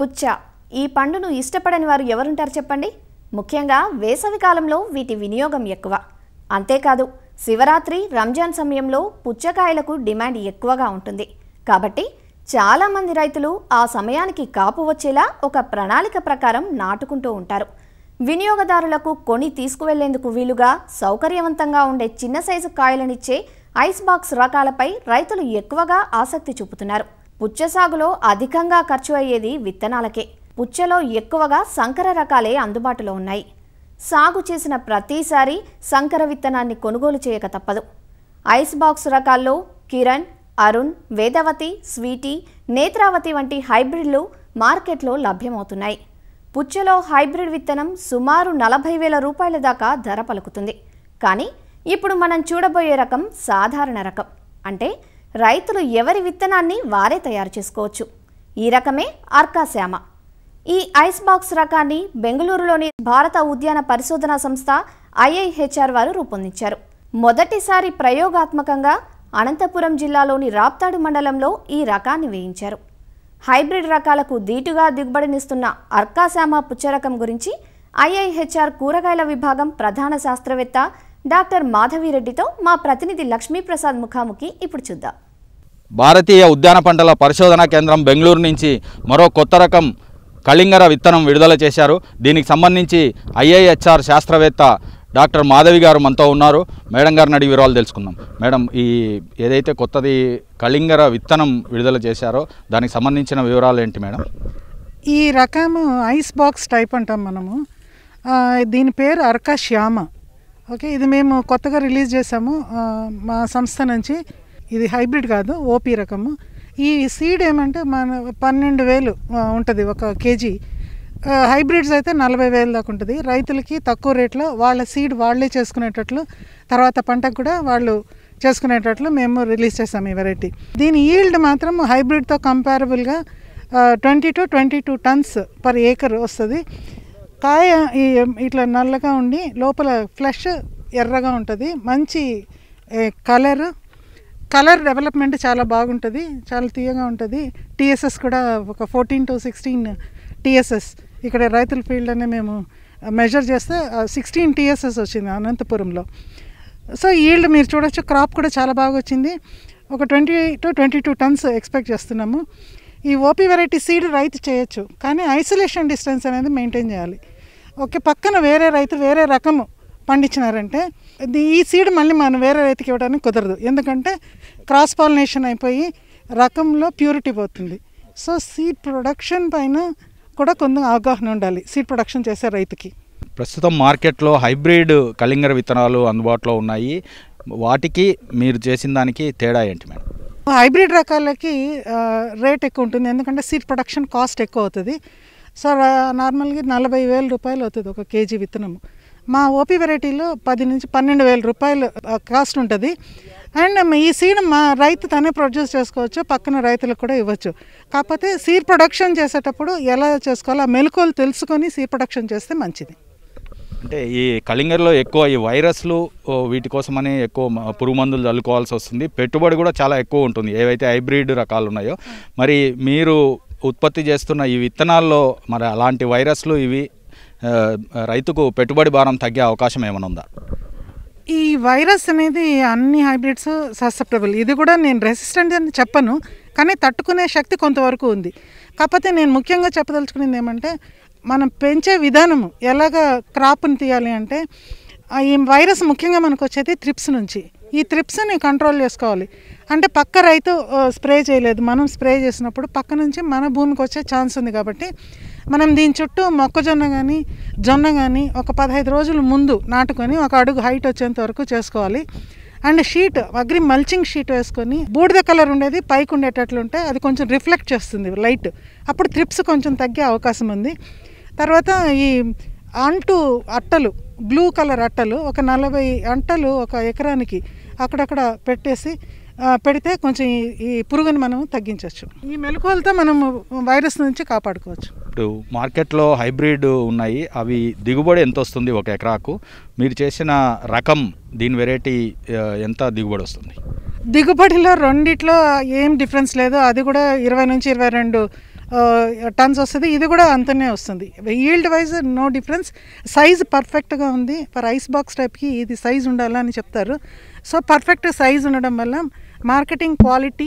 పుచ్చ ఈ పండును ఇష్టపడని వారు ఎవరుంటారు చెప్పండి ముఖ్యంగా వేసవి కాలంలో వీటి వినియోగం ఎక్కువ అంతేకాదు శివరాత్రి రంజాన్ సమయంలో పుచ్చకాయలకు డిమాండ్ ఎక్కువగా ఉంటుంది కాబట్టి చాలామంది రైతులు ఆ సమయానికి కాపు వచ్చేలా ఒక ప్రణాళిక ప్రకారం నాటుకుంటూ ఉంటారు వినియోగదారులకు కొని తీసుకువెళ్లేందుకు వీలుగా సౌకర్యవంతంగా ఉండే చిన్న సైజు కాయలనిచ్చే ఐస్ బాక్స్ రకాలపై రైతులు ఎక్కువగా ఆసక్తి చూపుతున్నారు పుచ్చ సాగులో అధికంగా ఖర్చు అయ్యేది విత్తనాలకే పుచ్చలో ఎక్కువగా సంకర రకాలే అందుబాటులో ఉన్నాయి సాగు చేసిన ప్రతిసారి సంకర విత్తనాన్ని కొనుగోలు చేయక తప్పదు ఐస్ బాక్స్ రకాల్లో కిరణ్ అరుణ్ వేదవతి స్వీటీ నేత్రావతి వంటి హైబ్రిడ్లు మార్కెట్లో లభ్యమవుతున్నాయి పుచ్చలో హైబ్రిడ్ విత్తనం సుమారు నలభై వేల రూపాయల దాకా ధర పలుకుతుంది కానీ ఇప్పుడు మనం చూడబోయే రకం సాధారణ రకం అంటే రైతులు ఎవరి విత్తనాన్ని వారే తయారు చేసుకోవచ్చు ఈ రకమే అర్కాశ్యామ ఈ ఐస్ బాక్స్ రకాన్ని బెంగళూరులోని భారత ఉద్యాన పరిశోధనా సంస్థ ఐఐహెచ్ఆర్ వారు రూపొందించారు మొదటిసారి ప్రయోగాత్మకంగా అనంతపురం జిల్లాలోని రాప్తాడు మండలంలో ఈ రకాన్ని వేయించారు హైబ్రిడ్ రకాలకు ధీటుగా దిగుబడినిస్తున్న అర్కాశామ పుచ్చరకం గురించి ఐఐహెచ్ఆర్ కూరగాయల విభాగం ప్రధాన శాస్త్రవేత్త డాక్టర్ మాధవిరెడ్డితో మా ప్రతినిధి లక్ష్మీప్రసాద్ ముఖాముఖి ఇప్పుడు చూద్దాం భారతీయ ఉద్యాన పంటల పరిశోధనా కేంద్రం బెంగళూరు నుంచి మరో కొత్త రకం కళింగర విత్తనం విడుదల చేశారు దీనికి సంబంధించి ఐఐహెచ్ఆర్ శాస్త్రవేత్త డాక్టర్ మాధవి గారు మనతో ఉన్నారు మేడం గారిని అడిగి వివరాలు తెలుసుకుందాం మేడం ఈ ఏదైతే కొత్తది కళింగర విత్తనం విడుదల చేశారో దానికి సంబంధించిన వివరాలు ఏంటి మేడం ఈ రకము ఐస్ బాక్స్ టైప్ అంటాం మనము ఆ, దీని పేరు అర్కా శ్యామ ఓకే ఇది మేము కొత్తగా రిలీజ్ చేసాము ఆ, మా సంస్థ నుంచి ఇది హైబ్రిడ్ కాదు ఓపీ రకము ఈ సీడ్ ఏమంటే మన పన్నెండు వేలు ఉంటుంది ఒక కేజీ ఆ, హైబ్రిడ్స్ అయితే నలభై వేలు దాకా ఉంటుంది రైతులకి తక్కువ రేట్లో వాళ్ళ సీడ్ వాళ్ళే చేసుకునేటట్లు తర్వాత పంటకు కూడా వాళ్ళు చేసుకునేటట్లు మేము రిలీజ్ చేసాము ఈ వెరైటీ దీని ఈల్డ్ మాత్రం హైబ్రిడ్తో కంపారబుల్గా twenty to twenty two tons per acre వస్తుంది కాయ ఈ ఇట్లా నల్లగా ఉండి లోపల ఫ్లెష్ ఎర్రగా ఉంటుంది మంచి కలర్ కలర్ డెవలప్మెంట్ చాలా బాగుంటుంది చాలా తీయగా ఉంటుంది టీఎస్ఎస్ కూడా ఒక ఫోర్టీన్ టు సిక్స్టీన్ టీఎస్ఎస్ ఇక్కడ రైతుల ఫీల్డ్ అనే మేము మెజర్ చేస్తే సిక్స్టీన్ టీఎస్ఎస్ వచ్చింది అనంతపురంలో సో ఈల్డ్ మీరు చూడొచ్చు క్రాప్ కూడా చాలా బాగా వచ్చింది ఒక twenty to twenty two tons expect చేస్తున్నాము ఈ ఓపీ వెరైటీ సీడ్ రైతు చేయొచ్చు కానీ ఐసోలేషన్ డిస్టెన్స్ అనేది మెయింటైన్ చేయాలి ఓకే పక్కన వేరే రైతు వేరే రకము పండించినారంటే ఇది ఈ సీడ్ మళ్ళీ మనం వేరే రైతుకి ఇవ్వడానికి కుదరదు ఎందుకంటే క్రాస్ పాలినేషన్ అయిపోయి రకంలో ప్యూరిటీ పోతుంది సో సీడ్ ప్రొడక్షన్ పైన కూడా కొంచెం అవగాహన ఉండాలి సీడ్ ప్రొడక్షన్ చేసే రైతుకి ప్రస్తుతం మార్కెట్లో హైబ్రిడ్ కళింగర విత్తనాలు అందుబాటులో ఉన్నాయి వాటికి మీరు చేసిన దానికి తేడా ఏంటి మేడం హైబ్రిడ్ రకాలకి ఆ, రేట్ ఎక్కువ ఉంటుంది ఎందుకంటే సీడ్ ప్రొడక్షన్ కాస్ట్ ఎక్కువ అవుతుంది సో రా- నార్మల్గా నలభై వేల రూపాయలు అవుతుంది ఒక కేజీ విత్తనము మా ఓపీ వెరైటీలో పది నుంచి పన్నెండు వేల రూపాయలు ఆ, కాస్ట్ ఉంటుంది అండ్ ఈ సీడ్ మా రైతు తనే ప్రొడ్యూస్ చేసుకోవచ్చు పక్కన రైతులకు కూడా ఇవ్వచ్చు కాకపోతే సీడ్ ప్రొడక్షన్ చేసేటప్పుడు ఎలా చేసుకోవాలో ఆ మెలకువలు తెలుసుకొని సీడ్ ప్రొడక్షన్ చేస్తే మంచిది అంటే ఈ కళింగర్లో ఎక్కువ ఈ వైరస్లు ఓ, వీటి కోసమని ఎక్కువ మ- పురుగు మందులు చల్లుకోవాల్సి వస్తుంది పెట్టుబడి కూడా చాలా ఎక్కువ ఉంటుంది ఏవైతే హైబ్రిడ్ రకాలు ఉన్నాయో మరి మీరు ఉత్పత్తి చేస్తున్న ఈ విత్తనాల్లో మరి అలాంటి వైరస్లు ఇవి ఆ, రైతుకు పెట్టుబడి భారం తగ్గే అవకాశం ఏమైనా ఉందా ఈ వైరస్ అనేది అన్ని హైబ్రిడ్స్ ససెప్టబుల్ ఇది కూడా నేను రెసిస్టెంట్ అని చెప్పను కానీ తట్టుకునే శక్తి కొంతవరకు ఉంది కాకపోతే నేను ముఖ్యంగా చెప్పదలుచుకునేది ఏమంటే మనం పెంచే విధానము ఎలాగ క్రాప్ని తీయాలి అంటే ఆ ఈ వైరస్ ముఖ్యంగా మనకు వచ్చేది త్రిప్స్ నుంచి ఈ త్రిప్స్ని కంట్రోల్ చేసుకోవాలి అంటే పక్క రైతు ఆ, స్ప్రే చేయలేదు మనం స్ప్రే చేసినప్పుడు పక్క నుంచి మన భూమికి వచ్చే ఛాన్స్ ఉంది కాబట్టి మనం దీని చుట్టూ మొక్కజొన్న కానీ జొన్న కానీ ఒక పదహైదు రోజుల ముందు నాటుకొని ఒక అడుగు హైట్ వచ్చేంత వరకు చేసుకోవాలి and sheet agri mulching sheet వేసుకొని బూడిద కలర్ ఉండేది పైకి ఉండేటట్లుంటే అది కొంచెం రిఫ్లెక్ట్ చేస్తుంది లైట్ అప్పుడు త్రిప్స్ కొంచెం తగ్గే అవకాశం ఉంది తర్వాత ఈ అంటు అట్టలు బ్లూ కలర్ అట్టలు ఒక నలభై అంటలు ఒక ఎకరానికి అక్కడక్కడ పెట్టేసి ఆ, పెడితే కొంచెం ఈ- ఈ పురుగుని మనం తగ్గించవచ్చు ఈ మెలకువలతో మనం వైరస్ నుంచి కాపాడుకోవచ్చు ఇప్పుడు మార్కెట్లో హైబ్రిడ్ ఉన్నాయి అవి దిగుబడి ఎంత వస్తుంది ఒక ఎకరాకు మీరు చేసిన రకం దీని వెరైటీ ఆ, ఎంత దిగుబడి వస్తుంది దిగుబడిలో రెండిట్లో ఏం డిఫరెన్స్ లేదు అది కూడా ఇరవై నుంచి ఇరవై రెండు టన్స్ వస్తుంది ఇది కూడా అంతనే వస్తుంది yield wise no difference size పర్ఫెక్ట్గా ఉంది ఫర్ ఐస్ బాక్స్ టైప్కి ఇది సైజ్ ఉండాలని చెప్తారు సో పర్ఫెక్ట్ సైజ్ ఉండడం వల్ల మార్కెటింగ్ క్వాలిటీ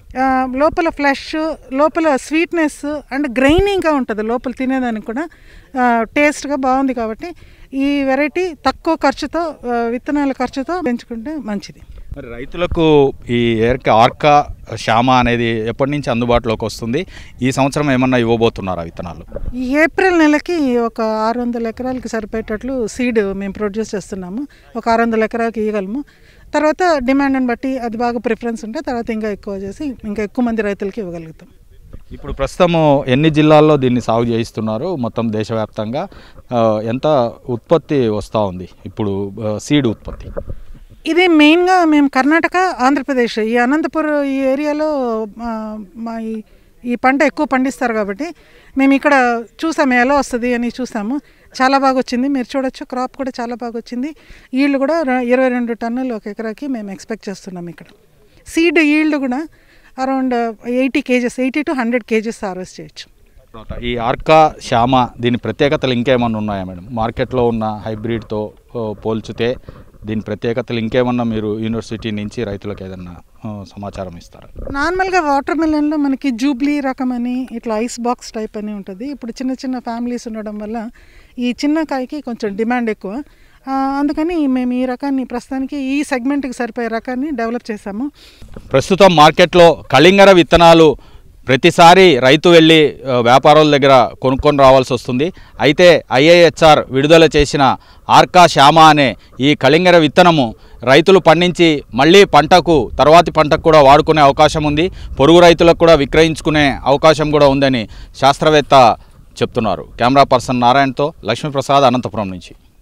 లోపల ఫ్లెష్ లోపల స్వీట్నెస్ అండ్ గ్రైనింగ్గా ఉంటుంది లోపల తినేదానికి కూడా టేస్ట్గా బాగుంది కాబట్టి ఈ వెరైటీ తక్కువ ఖర్చుతో ఆ, విత్తనాల ఖర్చుతో పెంచుకుంటే మంచిది మరి రైతులకు ఈ ఏర్క ఆర్కా శ్యామ అనేది ఎప్పటి నుంచి అందుబాటులోకి వస్తుంది ఈ సంవత్సరం ఏమన్నా ఇవ్వబోతున్నారా విత్తనాలు ఈ ఏప్రిల్ నెలకి ఒక ఆరు వందల ఎకరాలకి సరిపోయేటట్లు సీడ్ మేము ప్రొడ్యూస్ చేస్తున్నాము ఒక ఆరు వందల ఎకరాలకి ఇవ్వగలము తర్వాత డిమాండ్ని బట్టి అది బాగా ప్రిఫరెన్స్ ఉంటే తర్వాత ఇంకా ఎక్కువ చేసి ఇంకా ఎక్కువ మంది రైతులకి ఇవ్వగలుగుతాం ఇప్పుడు ప్రస్తుతము ఎన్ని జిల్లాల్లో దీన్ని సాగు చేయిస్తున్నారు మొత్తం దేశవ్యాప్తంగా ఆ, ఎంత ఉత్పత్తి వస్తూ ఉంది ఇప్పుడు ఆ, సీడ్ ఉత్పత్తి ఇది మెయిన్గా మేము కర్ణాటక ఆంధ్రప్రదేశ్ ఈ అనంతపురం ఈ ఏరియాలో ఆ, మా ఈ ఈ పంట ఎక్కువ పండిస్తారు కాబట్టి మేము ఇక్కడ చూసాము ఎలా వస్తుంది అని చూసాము చాలా బాగా వచ్చింది మీరు చూడొచ్చు క్రాప్ కూడా చాలా బాగా వచ్చింది ఈల్డ్ కూడా ర- ఇరవై రెండు టన్నులు ఒక ఎకరాకి మేము ఎక్స్పెక్ట్ చేస్తున్నాం ఇక్కడ సీడ్ ఈల్డ్ కూడా around eighty kgs eighty to hundred kgs harvest చేయొచ్చు ఈ ఆర్కా శ్యామ దీని ప్రత్యేకతలు ఇంకేమన్నా ఉన్నాయా మేడం మార్కెట్లో ఉన్న హైబ్రిడ్తో ఆ, పోల్చితే దీని ప్రత్యేకతలు ఇంకేమన్నా మీరు యూనివర్సిటీ నుంచి రైతులకు ఏదన్నా ఆ, సమాచారం ఇస్తారా నార్మల్గా వాటర్ మిలన్లో మనకి జూబ్లీ రకం అని ఇట్లా ఐస్ బాక్స్ టైప్ అని ఉంటుంది ఇప్పుడు చిన్న చిన్న ఫ్యామిలీస్ ఉండడం వల్ల ఈ చిన్న కాయకి కొంచెం డిమాండ్ ఎక్కువ ఆ, అందుకని మేము ఈ రకాన్ని ప్రస్తుతానికి ఈ సెగ్మెంట్కి సరిపోయే రకాన్ని డెవలప్ చేసాము ప్రస్తుతం మార్కెట్లో కళింగర విత్తనాలు ప్రతిసారి రైతు వెళ్ళి ఆ, వ్యాపారుల దగ్గర కొనుక్కొని రావాల్సి వస్తుంది అయితే ఐఏహెచ్ఆర్ విడుదల చేసిన ఆర్కా శ్యామ అనే ఈ కళింగర విత్తనము రైతులు పండించి మళ్ళీ పంటకు తర్వాతి పంటకు కూడా వాడుకునే అవకాశం ఉంది పొరుగు రైతులకు కూడా విక్రయించుకునే అవకాశం కూడా ఉందని శాస్త్రవేత్త చెప్తున్నారు కెమెరా పర్సన్ నారాయణతో లక్ష్మీప్రసాద్ అనంతపురం నుంచి